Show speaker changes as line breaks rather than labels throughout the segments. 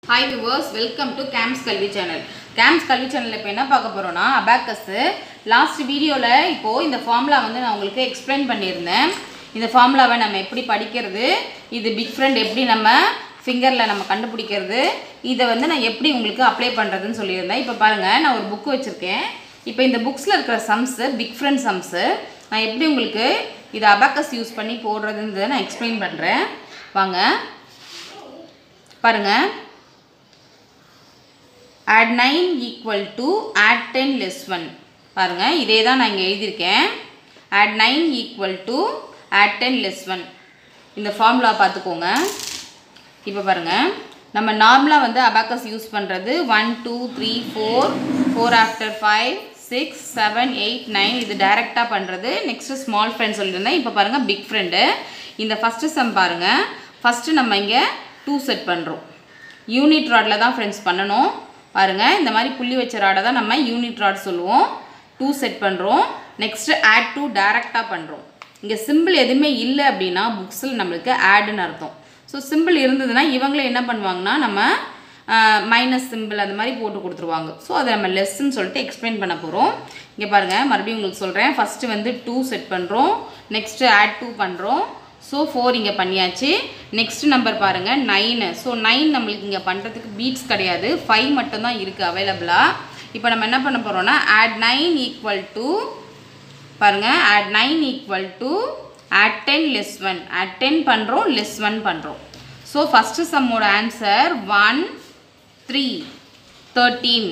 hi viewers welcome to games Kalvi channel games Kalvi சேனலில் இப்போ என்ன பார்க்க போகிறோன்னா அபாக்கஸு லாஸ்ட் வீடியோவில் இப்போது இந்த ஃபார்முலா வந்து நான் உங்களுக்கு எக்ஸ்பிளைன் பண்ணியிருந்தேன் இந்த ஃபார்முலாவை நம்ம எப்படி படிக்கிறது இது பிக் ஃப்ரெண்ட் எப்படி நம்ம ஃபிங்கரில் நம்ம கண்டுபிடிக்கிறது இதை வந்து நான் எப்படி உங்களுக்கு அப்ளை பண்ணுறதுன்னு சொல்லியிருந்தேன் இப்போ பாருங்கள் நான் ஒரு புக்கு வச்சுருக்கேன் இப்போ இந்த புக்ஸில் இருக்கிற சம்ஸு பிக் ஃப்ரெண்ட் சம்ஸு நான் எப்படி உங்களுக்கு இதை அபாக்கஸ் யூஸ் பண்ணி போடுறதுன்றதை நான் எக்ஸ்பிளைன் பண்ணுறேன் வாங்க பாருங்கள் add 9 equal to add 10 less 1 பாருங்க இதே தான் நான் இங்கே எழுதியிருக்கேன் add 9 equal to add 10 less 1 இந்த ஃபார்முலா பார்த்துக்கோங்க இப்போ பாருங்க நம்ம நார்மலாக வந்து அபாக்கஸ் யூஸ் பண்ணுறது one two three four four after five six seven eight nine இது டைரெக்டாக பண்ணுறது நெக்ஸ்ட்டு ஸ்மால் ஃப்ரெண்ட் சொல்லியிருந்தேன் இப்போ பாருங்கள் பிக் ஃப்ரெண்டு இந்த ஃபஸ்ட்டு சம் பாருங்கள் ஃபஸ்ட்டு நம்ம இங்கே டூ செட் பண்ணுறோம் யூனிட் ராடில் தான் ஃப்ரெண்ட்ஸ் பண்ணணும் பாருங்கள் இந்த மாதிரி புள்ளி வச்ச ராடை தான் நம்ம யூனிட் ராட் சொல்லுவோம் டூ செட் பண்ணுறோம் நெக்ஸ்ட்டு ஆட் டூ டேரெக்டாக பண்ணுறோம் இங்கே சிம்பிள் எதுவுமே இல்லை அப்படின்னா புக்ஸில் நம்மளுக்கு ஆடுன்னு அர்த்தம் ஸோ சிம்பிள் இருந்ததுன்னா இவங்களே என்ன பண்ணுவாங்கன்னா நம்ம மைனஸ் சிம்பிள் அந்த மாதிரி போட்டு கொடுத்துருவாங்க ஸோ அதை நம்ம லெஸ்ன்னு சொல்லிட்டு எக்ஸ்பிளைன் பண்ண போகிறோம் இங்கே பாருங்கள் மறுபடியும் உங்களுக்கு சொல்கிறேன் ஃபஸ்ட்டு வந்து டூ செட் பண்ணுறோம் நெக்ஸ்ட்டு ஆட் டூ பண்ணுறோம் ஸோ ஃபோர் இங்கே பண்ணியாச்சு நெக்ஸ்ட் நம்பர் பாருங்கள் நைனு ஸோ நைன் நம்மளுக்கு இங்கே பண்ணுறதுக்கு பீட்ஸ் கிடையாது ஃபைவ் மட்டும்தான் இருக்குது அவைலபிளாக இப்போ நம்ம என்ன பண்ண போகிறோம்னா ஆட் நைன் ஈக்குவல் டு பாருங்கள் add nine equal to add ten less one add ten பண்ணுறோம் லெஸ் ஒன் பண்ணுறோம் ஸோ ஃபஸ்ட்டு சம்மோட ஆன்சர் ஒன் த்ரீ தேர்ட்டீன்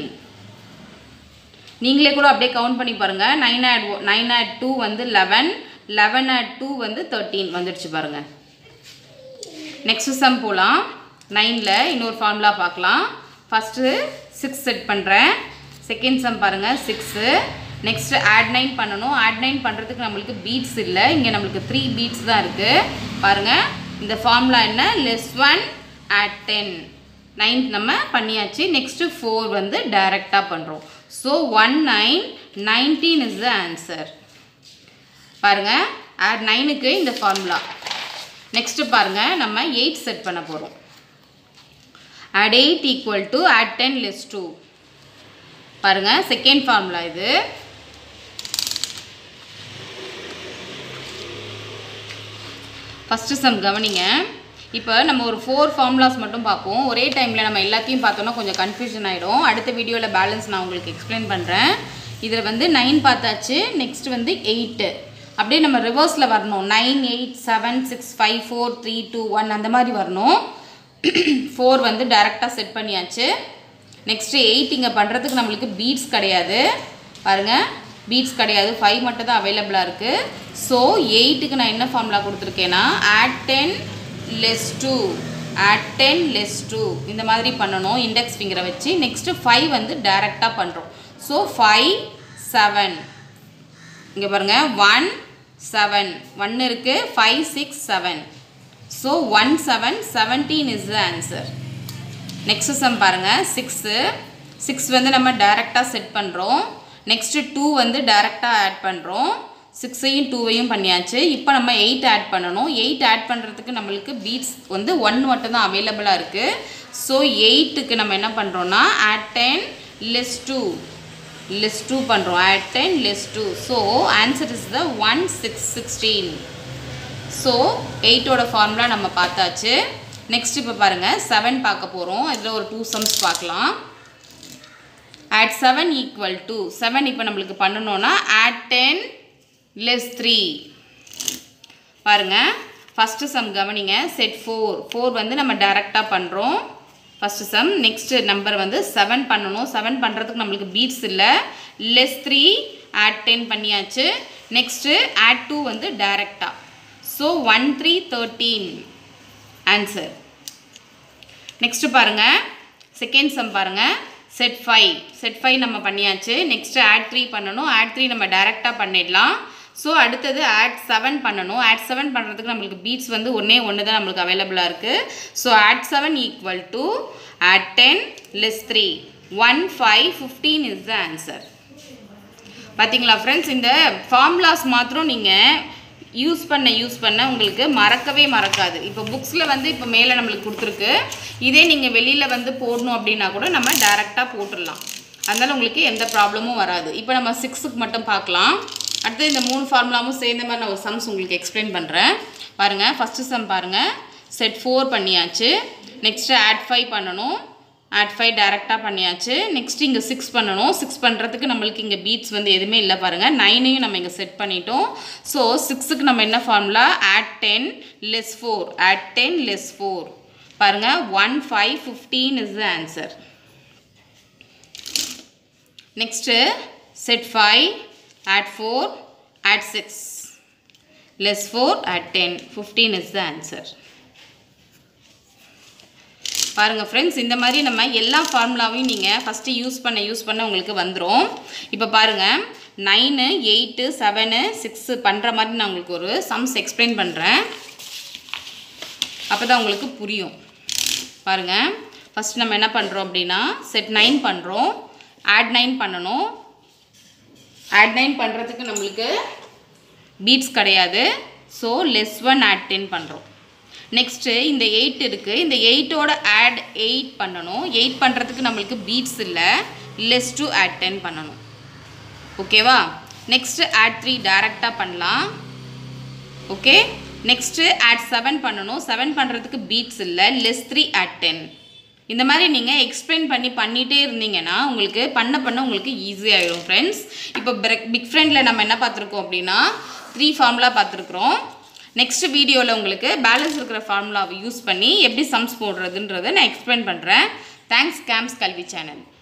நீங்களே கூட அப்படியே கவுண்ட் பண்ணி பாருங்கள் nine add nine add two வந்து லெவன் லெவன் அட் டூ வந்து தேர்ட்டீன் வந்துடுச்சு பாருங்கள் நெக்ஸ்ட் சம் போகலாம் நைனில் இன்னொரு ஃபார்முலா பார்க்கலாம் ஃபஸ்ட்டு சிக்ஸ் செட் பண்ணுறேன் செகண்ட் சம் பாருங்கள் சிக்ஸு நெக்ஸ்ட்டு ஆட் நைன் பண்ணணும் ஆட் நைன் பண்ணுறதுக்கு நம்மளுக்கு பீட்ஸ் இல்லை இங்கே நம்மளுக்கு த்ரீ பீட்ஸ் தான் இருக்குது பாருங்கள் இந்த ஃபார்முலா என்ன less one add ten nine நம்ம பண்ணியாச்சு நெக்ஸ்ட்டு ஃபோர் வந்து டைரெக்டாக பண்ணுறோம் so one nine nineteen is the answer பாருங்க ஆட் நைனுக்கு இந்த ஃபார்முலா நெக்ஸ்ட்டு பாருங்க நம்ம எயிட் செட் பண்ண போகிறோம் add eight equal to add ten less two பாருங்க செகண்ட் ஃபார்முலா இது ஃபஸ்ட்டு சம் கவனிங்க இப்போ நம்ம ஒரு ஃபோர் ஃபார்முலாஸ் மட்டும் பார்ப்போம் ஒரே டைமில் நம்ம எல்லாத்தையும் பார்த்தோன்னா கொஞ்சம் கன்ஃபியூஷன் ஆகிடும் அடுத்த வீடியோவில் பேலன்ஸ் நான் உங்களுக்கு எக்ஸ்பிளைன் பண்ணுறேன் இதில் வந்து நைன் பார்த்தாச்சு நெக்ஸ்ட் வந்து எயிட்டு அப்படியே நம்ம ரிவர்ஸில் வரணும் nine eight seven six five four three two one அந்த மாதிரி வரணும் ஃபோர் வந்து டேரெக்டாக செட் பண்ணியாச்சு நெக்ஸ்ட்டு எயிட் இங்கே பண்ணுறதுக்கு நம்மளுக்கு பீட்ஸ் கிடையாது பாருங்கள் பீட்ஸ் கிடையாது ஃபைவ் மட்டும் தான் அவைலபிளாக இருக்குது ஸோ எயிட்டுக்கு நான் என்ன ஃபார்முலா கொடுத்துருக்கேன்னா add ten less two add ten less two இந்த மாதிரி பண்ணணும் இண்டெக்ஸ் ஃபிங்கரை வச்சு நெக்ஸ்ட்டு ஃபைவ் வந்து டேரெக்டாக பண்ணுறோம் ஸோ ஃபைவ் செவன் இங்கே பாருங்கள் ஒன் செவன் ஒன் இருக்குது five six seven so one seven seventeen is the answer next sum பாருங்கள் சிக்ஸு சிக்ஸ் வந்து நம்ம டைரெக்டாக செட் பண்ணுறோம் நெக்ஸ்ட்டு டூ வந்து டைரெக்டாக ஆட் பண்ணுறோம் சிக்ஸையும் டூவையும் பண்ணியாச்சு இப்போ நம்ம எயிட் ஆட் பண்ணணும் எயிட் ஆட் பண்ணுறதுக்கு நம்மளுக்கு பீட்ஸ் வந்து ஒன் மட்டும் தான் அவைலபிளாக இருக்குது ஸோ எயிட்டுக்கு நம்ம என்ன பண்ணுறோன்னா add ten less two less 2 பண்ணுறோம் add 10 less 2 so answer is the 1 6 16 so 8 ஓட ஃபார்முலா நம்ம பார்த்தாச்சு நெக்ஸ்ட் இப்போ பாருங்கள் செவன் பார்க்க போகிறோம் இதில் ஒரு டூ சம்ஸ் பார்க்கலாம் add 7 equal to 7 இப்போ நம்மளுக்கு பண்ணணும்னா add 10 less 3 பாருங்கள் ஃபஸ்ட்டு சம் கவனிங்க செட் ஃபோர் ஃபோர் வந்து நம்ம டைரெக்டாக பண்ணுறோம் ஃபஸ்ட்டு சம் நெக்ஸ்ட்டு நம்பர் வந்து செவன் பண்ணணும் செவன் பண்ணுறதுக்கு நம்மளுக்கு பீட்ஸ் இல்லை லெஸ் த்ரீ ஆட் டென் பண்ணியாச்சு நெக்ஸ்ட்டு ஆட் டூ வந்து டைரெக்டாக so one three thirteen answer next பாருங்கள் செகண்ட் சம் பாருங்கள் செட் ஃபைவ் செட் ஃபைவ் நம்ம பண்ணியாச்சு நெக்ஸ்ட்டு ஆட் த்ரீ பண்ணணும் ஆட் த்ரீ நம்ம டைரெக்டாக பண்ணிடலாம் ஸோ அடுத்தது ஆட் செவன் பண்ணணும் ஆட் செவன் பண்ணுறதுக்கு நம்மளுக்கு பீட்ஸ் வந்து ஒன்றே ஒன்று தான் நம்மளுக்கு அவைலபிளாக இருக்குது so add seven equal to add ten less three one five fifteen is the answer பார்த்தீங்களா ஃப்ரெண்ட்ஸ் இந்த ஃபார்முலாஸ் மாத்திரம் நீங்கள் யூஸ் பண்ண யூஸ் பண்ண உங்களுக்கு மறக்கவே மறக்காது இப்போ புக்ஸில் வந்து இப்போ மேலே நம்மளுக்கு கொடுத்துருக்கு இதே நீங்கள் வெளியில் வந்து போடணும் அப்படின்னா கூட நம்ம டேரெக்டாக போட்டுடலாம் அதனால் உங்களுக்கு எந்த ப்ராப்ளமும் வராது இப்போ நம்ம சிக்ஸுக்கு மட்டும் பார்க்கலாம் அடுத்து இந்த மூணு ஃபார்முலாவும் சேர்ந்த மாதிரி நான் ஒரு சம்ஸ் உங்களுக்கு எக்ஸ்பிளைன் பண்ணுறேன் பாருங்கள் ஃபஸ்ட்டு சம் பாருங்கள் செட் ஃபோர் பண்ணியாச்சு நெக்ஸ்ட்டு ஆட் ஃபைவ் பண்ணணும் ஆட் ஃபைவ் டேரெக்டாக பண்ணியாச்சு நெக்ஸ்ட் இங்கே சிக்ஸ் பண்ணணும் சிக்ஸ் பண்ணுறதுக்கு நம்மளுக்கு இங்கே பீட்ஸ் வந்து எதுவுமே இல்லை பாருங்கள் நைனையும் நம்ம இங்கே செட் பண்ணிட்டோம் ஸோ சிக்ஸுக்கு நம்ம என்ன formula add ten less four add ten less four பாருங்கள் one five fifteen is the answer next set five add four add six less four add ten fifteen is the answer பாருங்கள் friends இந்த மாதிரி நம்ம எல்லா ஃபார்முலாவையும் நீங்கள் first use பண்ண use பண்ண உங்களுக்கு வந்துடும் இப்போ பாருங்கள் நைனு எயிட்டு செவனு சிக்ஸு பண்ணுற மாதிரி நான் உங்களுக்கு ஒரு சம்ஸ் எக்ஸ்பிளைன் பண்ணுறேன் அப்போ தான் உங்களுக்கு புரியும் பாருங்கள் ஃபஸ்ட் நம்ம என்ன பண்ணுறோம் அப்படின்னா செட் நைன் பண்ணுறோம் ஆட் நைன் பண்ணணும் ஆட் நைன் பண்ணுறதுக்கு நம்மளுக்கு பீட்ஸ் கிடையாது so less one add ten பண்ணுறோம் நெக்ஸ்ட்டு இந்த எயிட் இருக்குது இந்த எயிட்டோட ஆட் எயிட் பண்ணணும் எயிட் பண்ணுறதுக்கு நம்மளுக்கு பீட்ஸ் இல்லை லெஸ் டூ ஆட் டென் பண்ணணும் ஓகேவா நெக்ஸ்ட்டு ஆட் த்ரீ டேரெக்டாக பண்ணலாம் ஓகே நெக்ஸ்ட்டு ஆட் செவன் பண்ணணும் செவன் பண்ணுறதுக்கு பீட்ஸ் இல்லை லெஸ் த்ரீ ஆட் டென் இந்த மாதிரி நீங்கள் எக்ஸ்பிளைன் பண்ணி பண்ணிகிட்டே இருந்தீங்கன்னா உங்களுக்கு பண்ண பண்ண உங்களுக்கு ஈஸியாகிடும் ஃப்ரெண்ட்ஸ் இப்போ பிரெக் பிக் ஃப்ரெண்டில் நம்ம என்ன பார்த்துருக்கோம் அப்படின்னா த்ரீ ஃபார்முலா பார்த்துருக்குறோம் நெக்ஸ்ட் வீடியோவில் உங்களுக்கு பேலன்ஸ் இருக்கிற ஃபார்முலாவை யூஸ் பண்ணி எப்படி சம்ஸ் போடுறதுன்றதை நான் எக்ஸ்பிளைன் பண்ணுறேன் தேங்க்ஸ் கேம்ஸ் கல்வி சேனல்